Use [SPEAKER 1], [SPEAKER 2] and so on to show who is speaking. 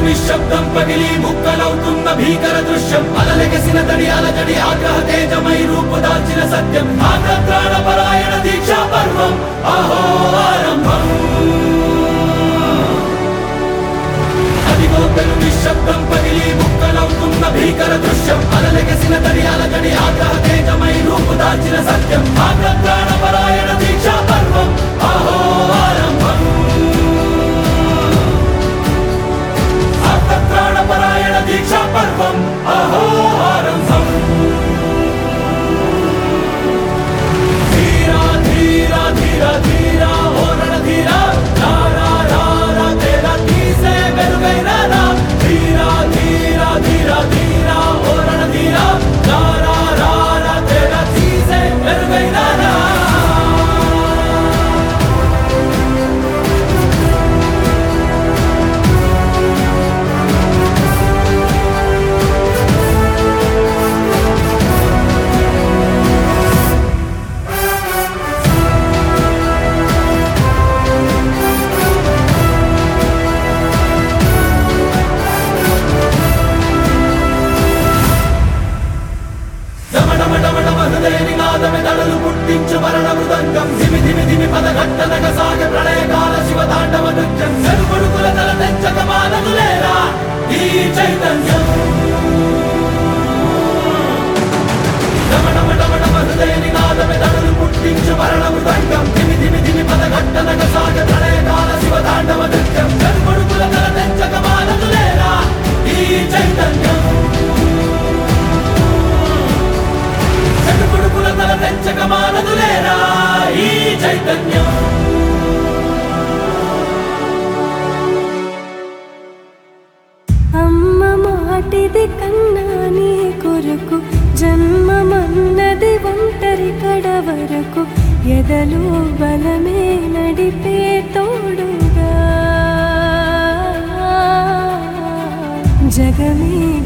[SPEAKER 1] నిశ్శబ్దం పగిలి ముక్కలవుతున్న భీకర దృశ్యం అలలెగసిన తడి అలజడి ఆగ్రహ తేజమై రూపుదాల్చిన సత్యం ఆగ్రత్రాణ పరాయణ దీక్షా పర్వం అహో ఆరంభం అదిగో పెను నిశ్శబ్దం పగిలి ముక్కలవుతున్న భీకర దృశ్యం అలలెగసిన తడి అలజడి ఆగ్రహ తేజమై రూపుదాల్చిన సత్యం ఆగ్రత్రాణ పరాయణ దీక్షా పర్వం అహో ఆరంభం ఆర్తత్రాణపరాయణ దీక్షా పర్వం అహో ఆరంభం ధీరా ధీరా ధీరా ధీరా ఓరణ ధీరా రా రా రా రా తేరా తీసే వెలుగైన రా ధీరా ధీరా ధీరా ధీరా ఓరణ ధీరా రా రా రా రా తేరా తీసే వెలుగైన రా హృదయనినాదమే దడలు పుట్టించు మరణ మృదంగం ధిమి ధిమి ధిమి పదఘట్టనగ సాగ ప్రళయకాల శివ తాండవ నృత్యం చెరుకొడుకుల తల తెంచక మానదులేరా ఈ చైతన్యం డమడమడమడమ హృదయనినాదమే దడలు పుట్టించు మరణ మృదంగం ధిమి ధిమి ధిమి పదఘట్టనగ సాగ ప్రళయకాల శివ తాండవ నృత్యం చెరుకొడుకుల తల తెంచక మానదులేరా ఈ చైతన్యం చెడుపుడుకుల తల తెంచక మానదులేరా ఈ చైతన్యం
[SPEAKER 2] అమ్మ మాటిది కన్నా నీ కొరకు జన్మమన్నది ఒంటరి కడ వరకు ఎదలు బలమే నడిపే తోడుగా జగమే